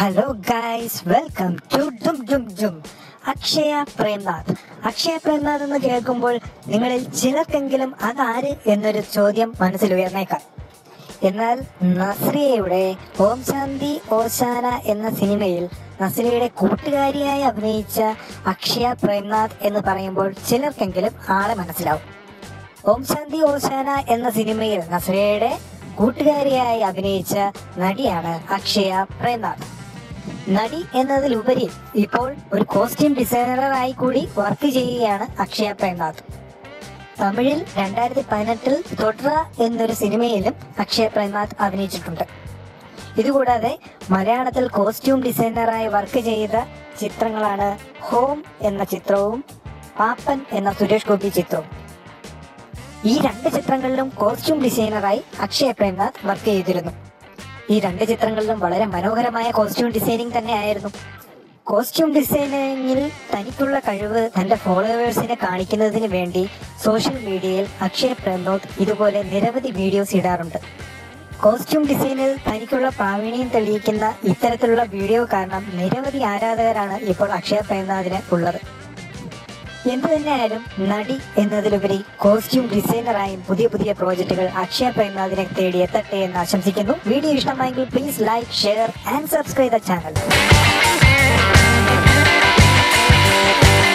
hello guys welcome to ഡും ഡും ഡും അക്ഷയ പ്രേംനാഥ് അക്ഷയ പ്രേംനാഥ് എന്ന് കേൾക്കുമ്പോൾ നിങ്ങളിൽ ചിലർക്കെങ്കിലും അതാര് എന്നൊരു ചോദ്യം മനസ്സിൽ ഉയർന്നേക്കാം എന്നാൽ നസ്രിയയുടെ ഓം ശാന്തി ഓശാന എന്ന സിനിമയിൽ നസ്രിയയുടെ കൂട്ടുകാരിയായി അഭിനയിച്ച അക്ഷയ പ്രേംനാഥ് എന്ന് പറയുമ്പോൾ ചിലർക്കെങ്കിലും ആളെ മനസ്സിലാവും ഓം ശാന്തി ഓശാന എന്ന സിനിമയിൽ നസ്രിയയുടെ കൂട്ടുകാരിയായി അഭിനയിച്ച നടിയാണ് അക്ഷയ പ്രേംനാഥ് നടി എന്നതിലുപരി ഇപ്പോൾ ഒരു കോസ്റ്റ്യൂം ഡിസൈനറായി കൂടി വർക്ക് ചെയ്യുകയാണ് അക്ഷയ പ്രേംനാഥ് തമിഴിൽ രണ്ടായിരത്തി പതിനെട്ടിൽ തൊട്ര എന്നൊരു സിനിമയിലും അക്ഷയ പ്രേംനാഥ് അഭിനയിച്ചിട്ടുണ്ട് ഇതുകൂടാതെ മലയാളത്തിൽ കോസ്റ്റ്യൂം ഡിസൈനറായി വർക്ക് ചെയ്ത ചിത്രങ്ങളാണ് ഹോം എന്ന ചിത്രവും പാപ്പൻ എന്ന സുരേഷ് ഗോപി ചിത്രവും ഈ രണ്ട് ചിത്രങ്ങളിലും കോസ്റ്റ്യൂം ഡിസൈനറായി അക്ഷയ പ്രേംനാഥ് വർക്ക് ചെയ്തിരുന്നു ഈ രണ്ട് ചിത്രങ്ങളിലും വളരെ മനോഹരമായ കോസ്റ്റ്യൂം ഡിസൈനിങ് തന്നെ ആയിരുന്നു കോസ്റ്റ്യൂം ഡിസൈനിങ്ങിൽ തനിക്കുള്ള കഴിവ് തന്റെ ഫോളോവേഴ്സിനെ കാണിക്കുന്നതിന് വേണ്ടി സോഷ്യൽ മീഡിയയിൽ അക്ഷയ് പ്രമോദ് ഇതുപോലെ നിരവധി വീഡിയോസ് ഇടാറുണ്ട് കോസ്റ്റ്യൂം ഡിസൈനിൽ തനിക്കുള്ള പ്രാവീണ്യം തെളിയിക്കുന്ന ഇത്തരത്തിലുള്ള വീഡിയോ കാരണം നിരവധി ആരാധകരാണ് ഇപ്പോൾ അക്ഷയ പ്രേംനാഥിന് ഉള്ളത് എന്തു തന്നെയായാലും നടി എന്നതിലുപരി കോസ്റ്റ്യൂം ഡിസൈനറായും പുതിയ പുതിയ പ്രോജക്റ്റുകൾ അക്ഷയ പ്രേംനാഥിനെ തേടി എത്തട്ടെ എന്ന് ആശംസിക്കുന്നു വീഡിയോ ഇഷ്ടമായെങ്കിൽ please like share and subscribe the channel